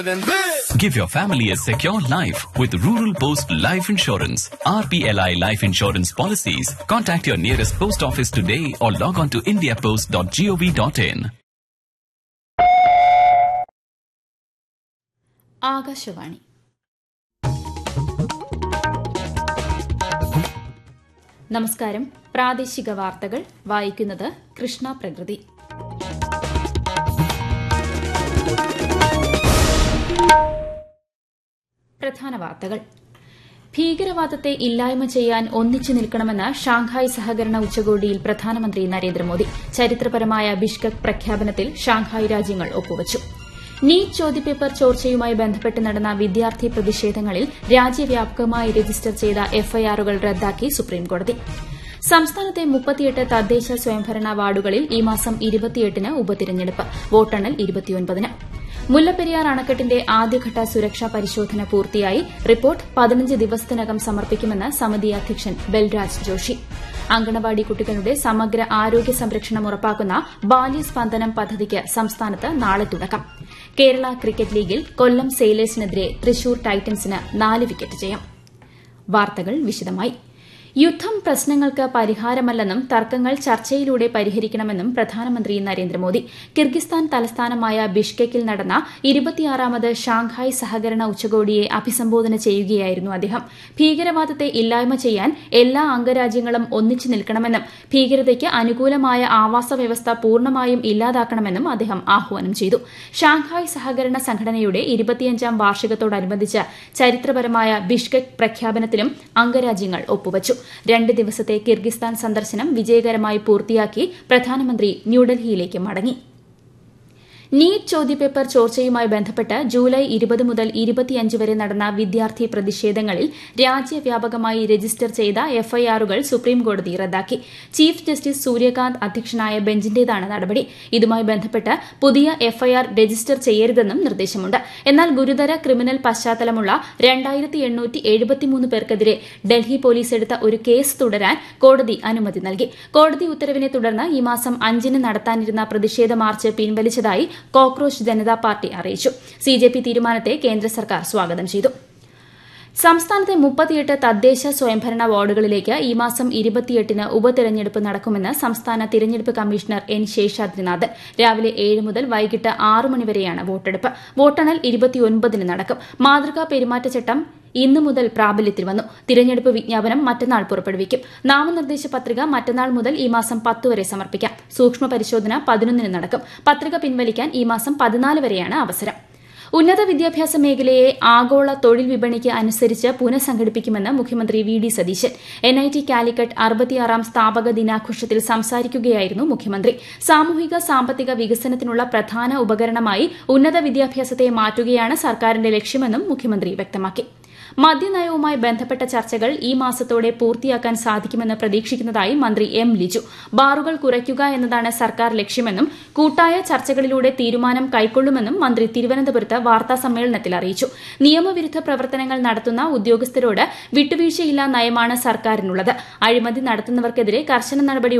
than this. Give your family a secure life with Rural Post Life Insurance. RPLI Life Insurance policies. Contact your nearest post office today or log on to indiapost.gov.in. Akashvani നമസ്കാരം പ്രാദേശിക വാർത്തകൾ വായിക്കുന്നത് കൃഷ്ണ പ്രകൃതി പ്രധാന വാർത്തകൾ ഭീകരവാദത്തെ ഇല്ലായ്മ ചെയ്യാൻ ഒന്നിച്ചു നിൽക്കണമെന്ന് ഷാങ്ഹായ് സഹകരണ ഉച്ചകോടിയിൽ പ്രധാനമന്ത്രി നരേന്ദ്രമോദി ചരിത്രപരമായ ബിഷ്കക് പ്രഖ്യാപനത്തിൽ ഷാങ്ഹായ് രാജ്യങ്ങൾ ഒപ്പുവച്ചു നീറ്റ് ചോദ്യപേപ്പർ ചോർച്ചയുമായി ബന്ധപ്പെട്ട് നടന്ന വിദ്യാർത്ഥി പ്രതിഷേധങ്ങളിൽ രാജ്യവ്യാപകമായി രജിസ്റ്റർ ചെയ്ത എഫ്ഐആറുകൾ റദ്ദാക്കി സുപ്രീംകോടതി സംസ്ഥാനത്തെ മുപ്പത്തിയെട്ട് തദ്ദേശ സ്വയംഭരണ വാർഡുകളിൽ ഈ മാസം ഇരുപത്തിയെട്ടിന് ഉപതിരഞ്ഞെടുപ്പ് വോട്ടെണ്ണൽ ഇരുപത്തിയൊൻപതിന് മുല്ലപ്പെരിയാർ അണക്കെട്ടിന്റെ ആദ്യഘട്ട സുരക്ഷാ പരിശോധന പൂർത്തിയായി റിപ്പോർട്ട് പതിനഞ്ച് ദിവസത്തിനകം സമർപ്പിക്കുമെന്ന് സമിതി അധ്യക്ഷൻ ബൽരാജ് ജോഷി അങ്കണവാടി കുട്ടികളുടെ സമഗ്ര ആരോഗ്യ സംരക്ഷണം ഉറപ്പാക്കുന്ന ബാല്യസ്പന്ദനം പദ്ധതിക്ക് സംസ്ഥാനത്ത് നാളെ തുടക്കം കേരള ക്രിക്കറ്റ് ലീഗിൽ കൊല്ലം സെയിലേഴ്സിനെതിരെ തൃശൂർ ടൈറ്റൻസിന് നാല് വിക്കറ്റ് ജയം വാർത്തകൾ വിശദമായി യുദ്ധം പ്രശ്നങ്ങൾക്ക് പരിഹാരമല്ലെന്നും തർക്കങ്ങൾ ചർച്ചയിലൂടെ പരിഹരിക്കണമെന്നും പ്രധാനമന്ത്രി നരേന്ദ്രമോദി കിർഗിസ്ഥാൻ തലസ്ഥാനമായ ബിഷ്കെക്കിൽ നടന്ന ഇരുപത്തിയാറാമത് ഷാങ്ഹായ് സഹകരണ ഉച്ചകോടിയെ അഭിസംബോധന ചെയ്യുകയായിരുന്നു അദ്ദേഹം ഭീകരവാദത്തെ ഇല്ലായ്മ ചെയ്യാൻ എല്ലാ അംഗരാജ്യങ്ങളും ഒന്നിച്ചു നിൽക്കണമെന്നും ഭീകരതയ്ക്ക് അനുകൂലമായ ആവാസ വ്യവസ്ഥ പൂർണ്ണമായും ഇല്ലാതാക്കണമെന്നും അദ്ദേഹം ആഹ്വാനം ചെയ്തു ഷാങ്ഹായ് സഹകരണ സംഘടനയുടെ ഇരുപത്തിയഞ്ചാം വാർഷികത്തോടനുബന്ധിച്ച് ചരിത്രപരമായ ബിഷ്കെക് പ്രഖ്യാപനത്തിലും അംഗരാജ്യങ്ങൾ ഒപ്പുവച്ചു രണ്ട് ദിവസത്തെ കിർഗിസ്ഥാൻ സന്ദർശനം വിജയകരമായി പൂർത്തിയാക്കി പ്രധാനമന്ത്രി ന്യൂഡൽഹിയിലേക്ക് മടങ്ങി നീറ്റ് ചോദ്യപേപ്പർ ചോർച്ചയുമായി ബന്ധപ്പെട്ട് ജൂലൈ ഇരുപത് മുതൽ ഇരുപത്തിയഞ്ച് വരെ നടന്ന വിദ്യാർത്ഥി പ്രതിഷേധങ്ങളിൽ രാജ്യവ്യാപകമായി രജിസ്റ്റർ ചെയ്ത എഫ്ഐആറുകൾ സുപ്രീംകോടതി റദ്ദാക്കി ചീഫ് ജസ്റ്റിസ് സൂര്യകാന്ത് അധ്യക്ഷനായ ബെഞ്ചിന്റേതാണ് നടപടി ഇതുമായി ബന്ധപ്പെട്ട് പുതിയ എഫ്ഐആർ രജിസ്റ്റർ ചെയ്യരുതെന്നും നിർദ്ദേശമുണ്ട് എന്നാൽ ഗുരുതര ക്രിമിനൽ പശ്ചാത്തലമുള്ള രണ്ടായിരത്തി എണ്ണൂറ്റി എഴുപത്തിമൂന്ന് പേർക്കെതിരെ ഡൽഹി പോലീസ് എടുത്ത ഒരു കേസ് തുടരാൻ കോടതി അനുമതി നൽകി കോടതി ഉത്തരവിനെ തുടർന്ന് ഈ മാസം അഞ്ചിന് നടത്താനിരുന്ന പ്രതിഷേധ മാർച്ച് പിൻവലിച്ചതായി കോക്രോച്ച് ജനതാ പാർട്ടി അറിയിച്ചു സിജെപി തീരുമാനത്തെ കേന്ദ്ര സർക്കാർ സ്വാഗതം ചെയ്തു സംസ്ഥാനത്തെ മുപ്പത്തിയെട്ട് തദ്ദേശ സ്വയംഭരണ വാർഡുകളിലേക്ക് ഈ മാസം ഇരുപത്തിയെട്ടിന് ഉപതെരഞ്ഞെടുപ്പ് നടക്കുമെന്ന് സംസ്ഥാന തിരഞ്ഞെടുപ്പ് കമ്മീഷണർ എൻ ശേഷാദ്രിനാഥൻ രാവിലെ ഏഴ് മുതൽ വൈകിട്ട് ആറ് മണിവരെയാണ് വോട്ടെടുപ്പ് വോട്ടെണ്ണൽ ഇരുപത്തിയൊൻപതിന് നടക്കും മാതൃകാ പെരുമാറ്റച്ചട്ടം ഇന്ന് മുതൽ പ്രാബല്യത്തിൽ വന്നു തിരഞ്ഞെടുപ്പ് വിജ്ഞാപനം മറ്റന്നാൾ പുറപ്പെടുവിക്കും നാമനിർദ്ദേശ പത്രിക മറ്റന്നാൾ മുതൽ ഈ മാസം പത്ത് വരെ സമർപ്പിക്കാം സൂക്ഷ്മ പരിശോധന പതിനൊന്നിന് നടക്കും പത്രിക പിൻവലിക്കാൻ ഈ മാസം പതിനാല് വരെയാണ് അവസരം ഉന്നത വിദ്യാഭ്യാസ മേഖലയെ ആഗോള തൊഴിൽ വിപണിക്ക് അനുസരിച്ച് പുനഃസംഘടിപ്പിക്കുമെന്ന് മുഖ്യമന്ത്രി V D Satheesan N I T Calicut അറുപത്തിയാറാം സ്ഥാപക ദിനാഘോഷത്തിൽ സംസാരിക്കുകയായിരുന്നു മുഖ്യമന്ത്രി സാമൂഹിക സാമ്പത്തിക വികസനത്തിനുള്ള പ്രധാന ഉപകരണമായി ഉന്നത വിദ്യാഭ്യാസത്തെ മാറ്റുകയാണ് സർക്കാരിന്റെ ലക്ഷ്യമെന്നും മുഖ്യമന്ത്രി വ്യക്തമാക്കി മദ്യനയവുമായി ബന്ധപ്പെട്ട ചർച്ചകൾ ഈ മാസത്തോടെ പൂർത്തിയാക്കാൻ സാധിക്കുമെന്ന് പ്രതീക്ഷിക്കുന്നതായി മന്ത്രി എം ലിജു ബാറുകൾ കുറയ്ക്കുക എന്നതാണ് സർക്കാർ ലക്ഷ്യമെന്നും കൂട്ടായ ചർച്ചകളിലൂടെ തീരുമാനം കൈക്കൊള്ളുമെന്നും മന്ത്രി തിരുവനന്തപുരത്ത് വാർത്താ സമ്മേളനത്തിൽ അറിയിച്ചു നിയമവിരുദ്ധ പ്രവർത്തനങ്ങൾ നടത്തുന്ന ഉദ്യോഗസ്ഥരോട് വിട്ടുവീഴ്ചയില്ലാ നയമാണ് സർക്കാരിനുള്ളത് അഴിമതി നടത്തുന്നവർക്കെതിരെ കർശന നടപടി